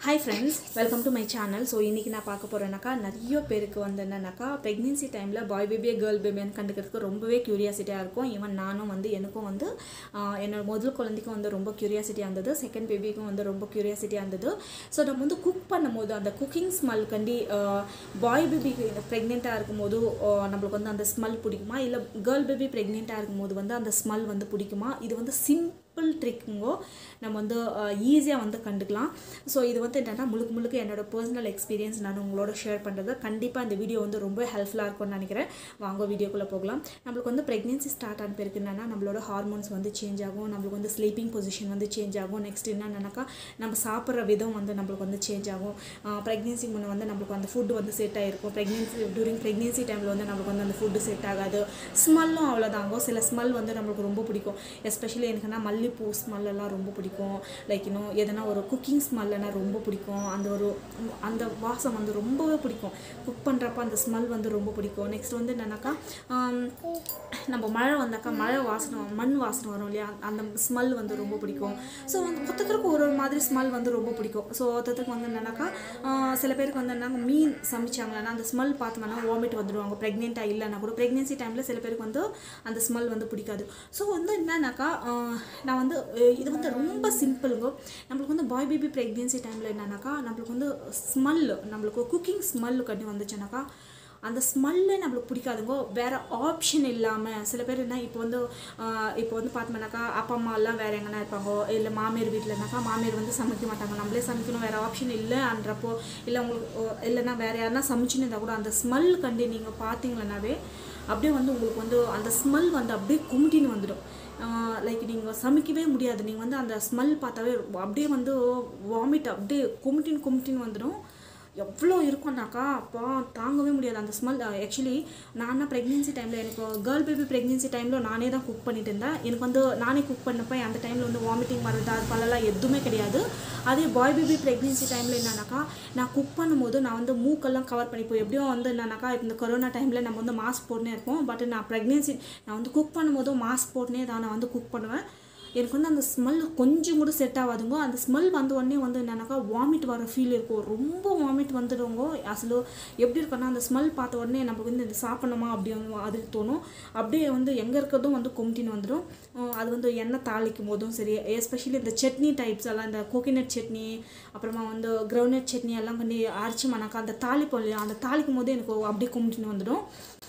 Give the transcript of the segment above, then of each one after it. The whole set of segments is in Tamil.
hi friends welcome to my channel so இன்றைக்கி நான் பார்க்க போகிறேன்னாக்கா நிறைய பேருக்கு வந்து என்னன்னாக்கா ப்ரெக்னென்சி டைமில் பாய் பேபியே கேர்ள் பேபியான்னு கண்டுக்கிறதுக்கு ரொம்பவே க்யூரியாசிட்டியாக இருக்கும் ஈவன் நானும் வந்து எனக்கும் வந்து ஆஹ், என்னோட முதல் குழந்தைக்கும் வந்து ரொம்ப க்யூரியாசிட்டியாக இருந்தது செகண்ட் பேபிக்கும் வந்து ரொம்ப க்யூரியாசிட்டியாக இருந்தது ஸோ நம்ம வந்து குக் பண்ணும்போது அந்த குக்கிங் ஸ்மெல் கண்டி பாய் பேபி ப்ரெக்னெண்ட்டாக இருக்கும்போது ஆஹ், நம்மளுக்கு வந்து அந்த ஸ்மெல் பிடிக்குமா இல்லை கேர்ள் பேபி ப்ரெக்னெண்ட்டாக இருக்கும்போது வந்து அந்த ஸ்மெல் வந்து பிடிக்குமா இது வந்து சிம்பிள் ட்ரிக்குங்கோ நம்ம வந்து ஈஸியாக வந்து கண்டுக்கலாம் ஸோ இது வந்து என்னென்னா முழுக்க முழுக்க என்னோட பர்சனல் எக்ஸ்பீரியன்ஸ் நான் உங்களோட ஷேர் பண்ணுறது கண்டிப்பாக இந்த வீடியோ வந்து ரொம்ப ஹெல்ப்ஃபுல்லாக இருக்கும்னு நினைக்கிறேன் வாங்க வீடியோக்குள்ளே போகலாம் நம்மளுக்கு வந்து ப்ரெக்னென்சி ஸ்டார்ட் ஆன பிறகு என்னென்னா நம்மளோட ஹார்மோன்ஸ் வந்து சேஞ்ச் ஆகும் நம்மளுக்கு வந்து ஸ்லீப்பிங் பொசிஷன் வந்து சேஞ்ச் ஆகும் நெக்ஸ்ட் என்னன்னாக்கா நம்ம சாப்பிட்ற விதம் வந்து நம்மளுக்கு வந்து சேஞ்ச் ஆகும் ப்ரெக்னென்சி முன்னே வந்து நம்மளுக்கு அந்த ஃபுட்டு வந்து செட் ஆகிருக்கும் ப்ரெக்னென்சி டூரிங் ப்ரெக்னென்சி டைமில் வந்து நம்மளுக்கு வந்து அந்த ஃபுட்டு செட் ஆகாது ஸ்மெல்லும் அவ்வளோதாங்க சில ஸ்மெல் வந்து நம்மளுக்கு ரொம்ப பிடிக்கும் எஸ்பெஷலி எனக்குன்னா மல்லிப்பூ ஸ்மெல் எல்லாம் ரொம்ப பிடிக்கும் லைக் இன்னும் எதனா ஒரு குக்கிங் ஸ்மெல்னா ரொம்ப பிடிக்கும் அந்த ஒரு அந்த வாசம் வந்து ரொம்பவே பிடிக்கும் குக் பண்ணுறப்ப அந்த ஸ்மெல் வந்து ரொம்ப பிடிக்கும் நெக்ஸ்ட் வந்து என்னன்னாக்கா ஆம், நம்ம மழை வந்தாக்கா மழை வாசனை மண் வாசனை வரும் இல்லையா அந்த ஸ்மெல் வந்து ரொம்ப பிடிக்கும் ஸோ வந்து ஒருத்தருக்கு ஒரு ஒரு மாதிரி ஸ்மெல் வந்து ரொம்ப பிடிக்கும் ஸோ ஒருத்தருக்கு வந்து என்னன்னாக்கா ஆஹ், சில பேருக்கு வந்து என்னன்னா மீன் சமைச்சாங்கன்னா அந்த ஸ்மெல் பார்த்தோம்னா வாமிட் வந்துடுவாங்க ப்ரெக்னெண்ட்டாக இல்லைன்னா கூட ப்ரெக்னென்சி டைமில் சில பேருக்கு வந்து அந்த ஸ்மெல் வந்து பிடிக்காது ஸோ வந்து என்னன்னாக்கா ஆஹ், நான் வந்து அஹ், இது வந்து ரொம்ப சிம்பிளுங்க நம்மளுக்கு வந்து பாய் பேபி ப்ரெக்னென்சி டைமில் என்னன்னாக்கா நம்மளுக்கு வந்து ஸ்மெல் நம்மளுக்கு குக்கிங் ஸ்மெல் கட்டி வந்துச்சுனாக்கா அந்த ஸ்மெல்லே நம்மளுக்கு பிடிக்காதுங்கோ வேறு ஆப்ஷன் இல்லாமல் சில பேர் என்ன இப்போ வந்து ஆஹ், இப்போ வந்து பார்த்தோம்னாக்கா அப்பா அம்மா எல்லாம் வேறு எங்கன்னா இருப்பாங்கோ இல்லை மாமியார் வீட்டிலனாக்கா மாமியார் வந்து சமைக்க மாட்டாங்க நம்மளே சமைக்கணும் வேறு ஆப்ஷன் இல்லைன்றப்போ இல்லை உங்களுக்கு ஓ, இல்லைன்னா வேறு யாருன்னா சமைச்சுன்னு இருந்தால் கூட அந்த ஸ்மெல் கண்டு நீங்கள் பார்த்தீங்களனாவே அப்படியே வந்து உங்களுக்கு வந்து அந்த ஸ்மெல் வந்து அப்படியே குமிட்டின்னு வந்துடும் லைக் நீங்கள் சமைக்கவே முடியாது நீங்கள் வந்து அந்த ஸ்மெல் பார்த்தாவே அப்படியே வந்து வாமிட் அப்படியே குமிட்டின்னு குமிட்டின்னு வந்துடும் எவ்வளோ இருக்கும்னாக்கா அப்பா தாங்கவே முடியாது அந்த ஸ்மெல் ஆக்சுவலி நான் ப்ரெக்னென்சி டைமில் எனக்கு கேர்ள் பேபி ப்ரெக்னென்சி டைமில் நானே தான் குக் பண்ணிட்டு இருந்தேன் எனக்கு வந்து நானே குக் பண்ணப்போ அந்த டைமில் வந்து வாமிட்டிங் வரது அது பலலாம் எதுவுமே கிடையாது அதே பாய் பேபி ப்ரெக்னென்சி டைமில் என்னன்னாக்கா நான் குக் பண்ணும்போது நான் வந்து மூக்கெல்லாம் கவர் பண்ணிப்போம் எப்படியும் வந்து என்னன்னாக்கா இந்த கொரோனா டைமில் நம்ம வந்து மாஸ்க் போட்டுனே இருப்போம் பட் நான் ப்ரெக்னென்சி நான் வந்து குக் பண்ணும்போதும் மாஸ்க் போட்டுனே தான் நான் வந்து குக் பண்ணுவேன் எனக்கு வந்து அந்த ஸ்மெல் கொஞ்சம் கூட செட் ஆகாதுங்க அந்த ஸ்மெல் வந்த உடனே வந்து என்னன்னாக்கா வாமிட் வர ஃபீல் இருக்கும் ரொம்ப வாமிட் வந்துடுங்க அசலு எப்படி இருக்குன்னா அந்த ஸ்மெல் பார்த்த உடனே நமக்கு வந்து இது சாப்பிடணுமா அப்படி வந்து அது தோணும் அப்படியே வந்து எங்கே இருக்கிறதும் வந்து கொம்டின்னு வந்துடும் அஹ் அது வந்து எண்ணெய் தாளிக்கும் போதும் சரி எஸ்பெஷலி இந்த சட்னி டைப்ஸ் எல்லாம் இந்த கோகனட் சட்னி அப்புறமா வந்து கிரவுனட் சட்னி எல்லாம் பண்ணி அரைச்சோம்னாக்கா அந்த தாளிப்போம் இல்லையா அந்த தாளிக்கும் போது எனக்கு அப்படியே கொம்டின்னு வந்துடும்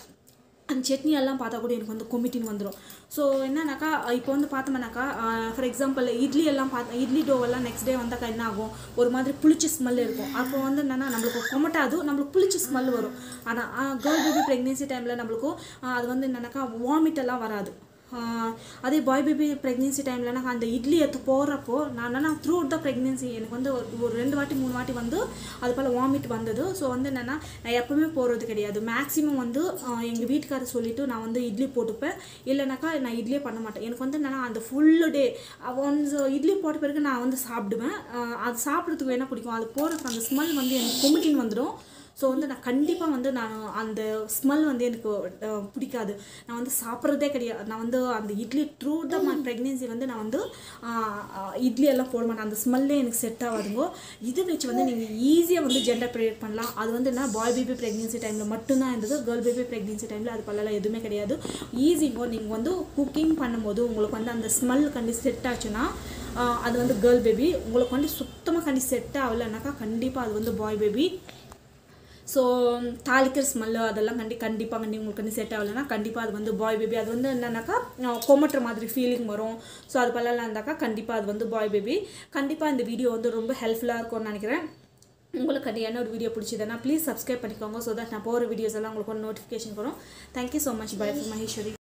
அந்த சட்னி எல்லாம் பார்த்தா கூட எனக்கு வந்து கொமிட்டின்னு வந்துடும் ஸோ என்னன்னாக்கா இப்போ வந்து பார்த்தோம்னாக்கா ஃபார் எக்ஸாம்பிள் இட்லி எல்லாம் பார்த்து இட்லி டோவெல்லாம் நெக்ஸ்ட் டே வந்தாக்கா என்ன ஆகும் ஒரு மாதிரி புளிச்ச ஸ்மெல் இருக்கும் அப்போ வந்து என்னன்னா நம்மளுக்கு கொமட்டாது நம்மளுக்கு புளிச்ச ஸ்மெல் வரும் ஆனால் கேர்ள் பேபி ப்ரெக்னென்சி டைமில் நம்மளுக்கு ஆஹ், அது வந்து என்னன்னாக்கா வாமிட் எல்லாம் வராது ஆஹ், அதே பாய் பேபி ப்ரெக்னென்சி டைம்லனா அந்த இட்லி எடுத்து போடுறப்போ நான் என்னன்னா த்ரூ அவுட் த ப்ரெக்னென்சி எனக்கு வந்து ஒரு ஒரு ரெண்டு வாட்டி மூணு வாட்டி வந்து அது போல் வாமிட் வந்தது ஸோ வந்து என்னென்னா நான் எப்பவுமே போடுறது கிடையாது மேக்ஸிமம் வந்து எங்கள் வீட்டுக்காரர் சொல்லிவிட்டு நான் வந்து இட்லி போட்டுப்பேன் இல்லைனாக்கா நான் இட்லியே பண்ண மாட்டேன் எனக்கு வந்து என்னென்னா அந்த ஃபுல்லு டே ஒன்ஸ் இட்லி போட்ட பிறகு நான் வந்து சாப்பிடுவேன் ஆஹ் அது சாப்பிட்றதுக்கு என்ன பிடிக்கும் அது போடுறதுக்கு அந்த ஸ்மெல் வந்து எனக்கு கொமிட்டின்னு வந்துடும் ஸோ வந்து நான் கண்டிப்பாக வந்து நான் அந்த ஸ்மெல் வந்து எனக்கு அஹ், பிடிக்காது நான் வந்து சாப்பிட்றதே கிடையாது நான் வந்து அந்த idli through the my pregnancy வந்து நான் வந்து ஆஹ், ஆஹ், இட்லி எல்லாம் போட மாட்டேன் அந்த ஸ்மெல்லே எனக்கு செட் ஆகாதுங்கோ இது வச்சு வந்து நீங்கள் ஈஸியாக வந்து ஜெண்டர் ப்ரேட் பண்ணலாம் அது வந்து என்ன பாய் பேபி ப்ரெக்னென்சி டைமில் மட்டும்தான் இருந்தது கேர்ள் பேபி ப்ரெக்னென்சி டைமில் அது பல்லலாம் எதுவுமே கிடையாது ஈஸிங்கோ நீங்கள் வந்து குக்கிங் பண்ணும்போது உங்களுக்கு வந்து அந்த ஸ்மெல் கண்டி செட் ஆச்சுன்னா ஆஹ், அது வந்து கேர்ள் பேபி உங்களுக்கு வந்து சுத்தமாக கண்டி செட் ஆகலைனாக்கா கண்டிப்பாக அது வந்து பாய் பேபி ஸோ தாளிக்கிற ஸ்மெல்லு அதெல்லாம் கண்டி கண்டிப்பாக கண்டி உங்களுக்கு வந்து செட் ஆகலைன்னா கண்டிப்பாக அது வந்து பாய் பேபி அது வந்து என்னன்னாக்கா அஹ், கொமட்டுற மாதிரி ஃபீலிங் வரும் ஸோ அது பல்லலாம் இருந்தாக்கா கண்டிப்பாக அது வந்து பாய் பேபி கண்டிப்பாக இந்த வீடியோ வந்து ரொம்ப ஹெல்ப்ஃபுல்லாக இருக்கும்னு நினைக்கிறேன் உங்களுக்கு அது என்ன ஒரு வீடியோ பிடிச்சதுன்னா ப்ளீஸ் சப்ஸ்கிரைப் பண்ணிக்கோங்க ஸோ தட் நான் போகிற வீடியோஸ் எல்லாம் உங்களுக்கு ஒரு நோட்டிஃபிகேஷன் வரும் thank you so much bye for Maheswari